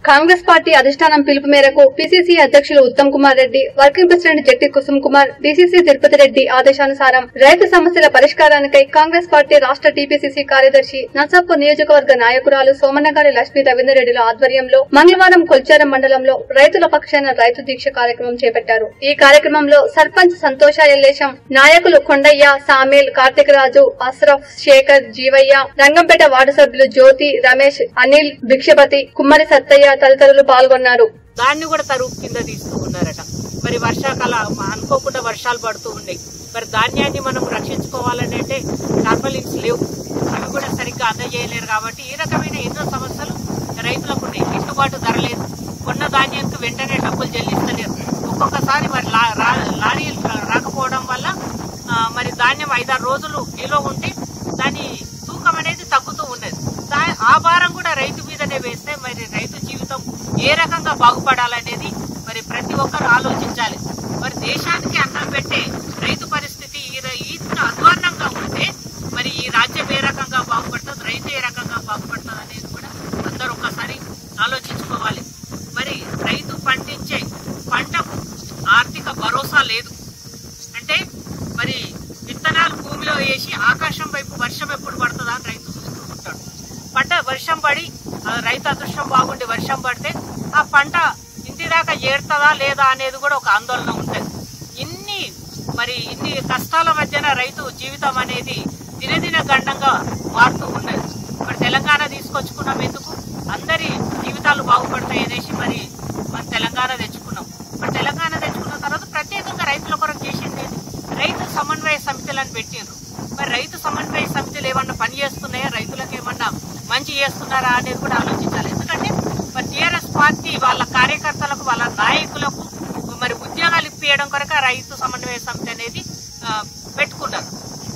Congress party అధిష్టానం పిలుపు మేరకు పిసిసి అధ్యక్షులు Uttam Kumar Reddy working president Jatti Kusum Kumar DCC Tirupati Reddy ఆదేశానుసారం రైతు సమస్యల పరిష్కారానికై కాంగ్రెస్ పార్టీ రాష్ట్ర టీపీసీసీ కార్యదర్శి నర్సాపూర్ నియోజకవర్గ నాయకురాలు సోమన్నగారి లక్ష్మీ రవీందర్ రెడ్డిల ఆధ్వర్యంలో మంగళవారం కొల్చారం మండలంలో రైతుల పక్షాన రైతు దీక్ష కార్యక్రమం చేపట్టారు ఈ కార్యక్రమంలో సర్పంచ్ సంతోష ఎల్లేశం నాయకులు కొండయ్య సామేల్ కార్తికరాజు అస్రఫ్ శేఖర్ జీవయ్య రంగంపేట వార్డు సభ్యులు జ్యోతి రమేష్ అనిల్ భిక్షపతి కుమ్మరి సత్తయ్య తదితరులు పాల్గొన్నారు దాన్ని కూడా తరువు కింద తీస్తూ ఉన్నారట మరి వర్షాకాలం అనుకోకుండా వర్షాలు పడుతూ ఉన్నాయి మరి ధాన్యాన్ని మనం రక్షించుకోవాలని అంటే టార్పలిన్స్ లేవు అవి కూడా సరిగ్గా అందజేయలేరు కాబట్టి ఈ రకమైన ఎన్నో సమస్యలు రైతులకు ఉన్నాయి గిట్టుబాటు ధర లేదు కొన్న ధాన్యానికి వెంటనే డబ్బులు చెల్లిస్తలేరు ఒక్కొక్కసారి మరి లా- రా- లారీలు రా- రాకపోవడం వల్ల ఆ, మరి ధాన్యం ఐదారు రోజులు నిల్వ ఉంటే దాని తూకం అనేది తగ్గుతూ ఉన్నది దా- ఆ భారం కూడా రైతు మీదనే వేస్తే మరి రైతు జీవితం ఏ రకంగా బాగుపడాలనేది మరి ప్రతి ఒక్కరు ఆలోచించాలి మరి దేశానికి అన్నం పెట్టే రైతు పరిస్థితి ఈ ర- ఇంత అధ్వాన్నంగా ఉంటే మరి ఈ రాజ్యం ఏ రకంగా బాగుపడుతుంది రైతు ఏ రకంగా బాగుపడుతుంది అనేది కూడా అందరూ ఒకసారి ఆలోచించుకోవాలి మరి రైతు పండించే పంటకు ఆర్థిక భరోసా లేదు అంటే మరి విత్తనాలు భూమిలో వేసి ఆకాశం వైపు వర్షం ఎప్పుడు పడుతుందా అని రైతు చూస్తూ ఉంటాడు పంట వర్షం పడి ఆ రైతు అదృష్టం బాగుండి వర్షం పడితే ఆ పంట ఇంటి దాకా చేరుతుందా లేదా అనేది కూడా ఒక ఆందోళన ఉంటుంది ఇన్ని మరి ఇన్ని కష్టాల మధ్యన రైతు జీవితం అనేది దినదిన గండంగా మారుతూ ఉన్నది మరి తెలంగాణ తీసుకొచ్చుకున్నాం ఎందుకు అందరి జీవితాలు బాగుపడతాయి అనేసి మరి మన తెలంగాణ తెచ్చుకున్నాం మరి తెలంగాణ తెచ్చుకున్న తర్వాత ప్రత్యేకంగా రైతుల కొరకు చేసింది ఏంటి? రైతు సమన్వయ సమితులను పెట్టిండ్రు మరి రైతు సమన్వయ సమితులు ఏమన్నా పని చేస్తున్నాయా రైతులకు ఏమన్నా మంచి చేస్తున్నారా అనేది కూడా ఆలోచించాలి ఎందుకంటే మరి టీఆర్ఎస్ పార్టీ వాళ్ళ కార్యకర్తలకు వాళ్ళ నాయకులకు మరి ఉద్యోగాలు ఇప్పించడం కొరకు రైతు సమన్వయ సమితి అనేది ఆ, పెట్టుకున్నారు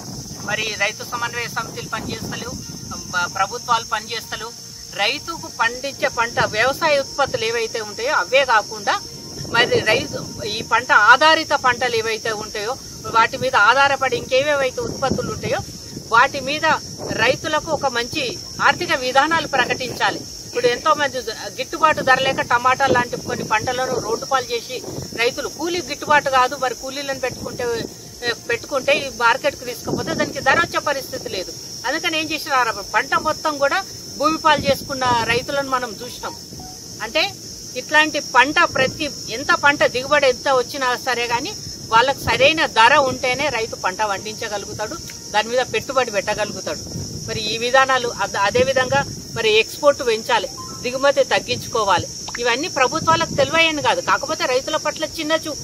మరి రైతు సమన్వయ సమితిలు పనిచేస్తలేవు బ- ప్రభుత్వాలు పనిచేస్తలేవు రైతుకు పండించే పంట వ్యవసాయ ఉత్పత్తులు ఏవైతే ఉంటాయో అవే కాకుండా మరి రైతు ఈ పంట ఆధారిత పంటలు ఏవైతే ఉంటాయో వాటి మీద ఆధారపడి ఇంకేవేవైతే ఉత్పత్తులు ఉంటాయో వాటి మీద రైతులకు ఒక మంచి ఆర్థిక విధానాలు ప్రకటించాలి ఇప్పుడు ఎంతో మంది గిట్టుబాటు ధర లేక టమాటా లాంటి కొన్ని పంటలను రోడ్డు పాలు చేసి రైతులు కూలీ గిట్టుబాటు కాదు మరి కూలీలను పెట్టుకుంటే ఏ, పెట్టుకుంటే ఈ మార్కెట్కి తీసుకపోతే దానికి ధర వచ్చే పరిస్థితి లేదు అందుకని ఏం చేసినారు పంట మొత్తం కూడా భూమి పాలు చేసుకున్న రైతులను మనం చూసినాం అంటే ఇట్లాంటి పంట ప్రతి ఎంత పంట దిగుబడి ఎంత వచ్చినా సరే గాని వాళ్ళకి సరైన ధర ఉంటేనే రైతు పంట పండించగలుగుతాడు దాని మీద పెట్టుబడి పెట్టగలుగుతాడు మరి ఈ విధానాలు అద- అదే విధంగా మరి ఎక్స్పోర్ట్ పెంచాలి దిగుమతి తగ్గించుకోవాలి ఇవన్నీ ప్రభుత్వాలకు తెలివయ్యని కాదు కాకపోతే రైతుల పట్ల చిన్న చూపు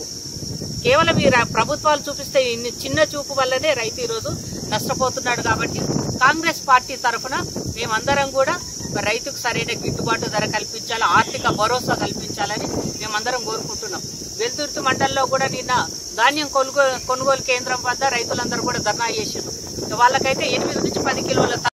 కేవలం ఈ రా- ప్రభుత్వాలు చూపిస్తే ఇన్ని చిన్న చూపు వల్లనే రైతు ఈరోజు నష్టపోతున్నాడు కాబట్టి కాంగ్రెస్ పార్టీ తరఫున మేమందరం కూడా మరి రైతుకు సరైన గిట్టుబాటు ధర కల్పించాలి ఆర్థిక భరోసా కల్పించాలని మేమందరం కోరుకుంటున్నాం వెల్దుర్తి మండలంలో కూడా నిన్న ధాన్యం కొనుగోలు కొనుగోలు కేంద్రం వద్ద రైతులందరూ కూడా ధర్నా చేసారు వాళ్ళకైతే ఎనిమిది నుంచి పది కిలోల